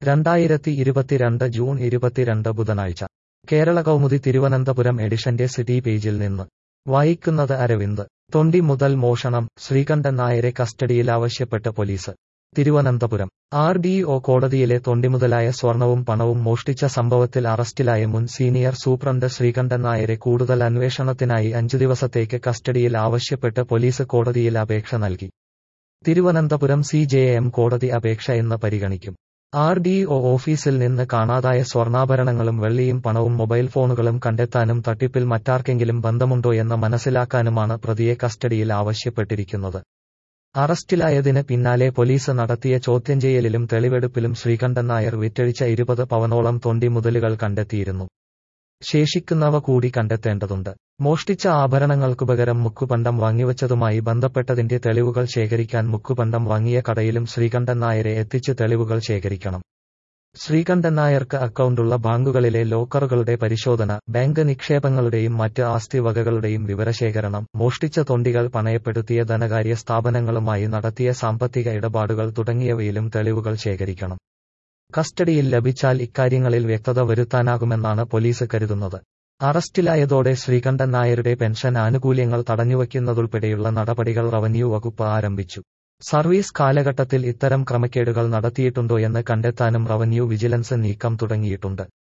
രണ്ടായിരത്തി ഇരുപത്തിരണ്ട് ജൂൺ ഇരുപത്തിരണ്ട് ബുധനാഴ്ച കേരള കൗമുദി തിരുവനന്തപുരം എഡിഷന്റെ സിറ്റി പേജിൽ നിന്ന് വായിക്കുന്നത് അരവിന്ദ് തൊണ്ടി മുതൽ മോഷണം ശ്രീകണ്ഠൻ നായരെ കസ്റ്റഡിയിൽ ആവശ്യപ്പെട്ട് police Thiruvananthapuram R D O കോടതിയിലെ തൊണ്ടിമുതലായ സ്വർണവും പണവും മോഷ്ടിച്ച സംഭവത്തിൽ അറസ്റ്റിലായ മുൻ സീനിയർ സൂപ്രണ്ട് ശ്രീകണ്ഠൻ നായരെ കൂടുതൽ അന്വേഷണത്തിനായി അഞ്ചു ദിവസത്തേക്ക് കസ്റ്റഡിയിൽ ആവശ്യപ്പെട്ട് പോലീസ് കോടതിയിൽ അപേക്ഷ നൽകി തിരുവനന്തപുരം സി ജെ എം കോടതി അപേക്ഷ എന്ന് പരിഗണിക്കും ആർ ഡി ഒ ഓഫീസിൽ നിന്ന് കാണാതായ സ്വർണ്ണാഭരണങ്ങളും വെള്ളിയും പണവും മൊബൈൽ ഫോണുകളും കണ്ടെത്താനും തട്ടിപ്പിൽ മറ്റാർക്കെങ്കിലും ബന്ധമുണ്ടോയെന്ന് മനസ്സിലാക്കാനുമാണ് പ്രതിയെ കസ്റ്റഡിയിൽ ആവശ്യപ്പെട്ടിരിക്കുന്നത് അറസ്റ്റിലായതിന് പിന്നാലെ പോലീസ് നടത്തിയ ചോദ്യം ചെയ്യലിലും തെളിവെടുപ്പിലും ശ്രീകണ്ഠൻ നായർ വിറ്റഴിച്ച ഇരുപത് പവനോളം തൊണ്ടി മുതലുകൾ കണ്ടെത്തിയിരുന്നു ശേഷിക്കുന്നവ കൂടി കണ്ടെത്തേണ്ടതുണ്ട് മോഷ്ടിച്ച ആഭരണങ്ങൾക്കു പകരം മുക്കുപണ്ടം വാങ്ങിവച്ചതുമായി ബന്ധപ്പെട്ടതിന്റെ തെളിവുകൾ ശേഖരിക്കാൻ മുക്കുപണ്ടം വാങ്ങിയ കടയിലും ശ്രീകണ്ഠൻ നായരെ എത്തിച്ച് തെളിവുകൾ ശേഖരിക്കണം ശ്രീകണ്ഠൻ നായർക്ക് അക്കൗണ്ടുള്ള ബാങ്കുകളിലെ ലോക്കറുകളുടെ പരിശോധന ബാങ്ക് നിക്ഷേപങ്ങളുടെയും മറ്റ് ആസ്തി വകകളുടെയും വിവരശേഖരണം മോഷ്ടിച്ച തൊണ്ടികൾ പണയപ്പെടുത്തിയ ധനകാര്യ സ്ഥാപനങ്ങളുമായി നടത്തിയ സാമ്പത്തിക ഇടപാടുകൾ തുടങ്ങിയവയിലും തെളിവുകൾ ശേഖരിക്കണം കസ്റ്റഡിയിൽ ലഭിച്ചാൽ ഇക്കാര്യങ്ങളിൽ വ്യക്തത വരുത്താനാകുമെന്നാണ് പോലീസ് കരുതുന്നത് അറസ്റ്റിലായതോടെ ശ്രീകണ്ഠൻ നായരുടെ പെൻഷൻ ആനുകൂല്യങ്ങൾ തടഞ്ഞുവയ്ക്കുന്നതുൾപ്പെടെയുള്ള നടപടികൾ റവന്യൂ വകുപ്പ് ആരംഭിച്ചു സർവീസ് കാലഘട്ടത്തിൽ ഇത്തരം ക്രമക്കേടുകൾ നടത്തിയിട്ടുണ്ടോയെന്ന് കണ്ടെത്താനും റവന്യൂ വിജിലൻസ് നീക്കം തുടങ്ങിയിട്ടുണ്ട്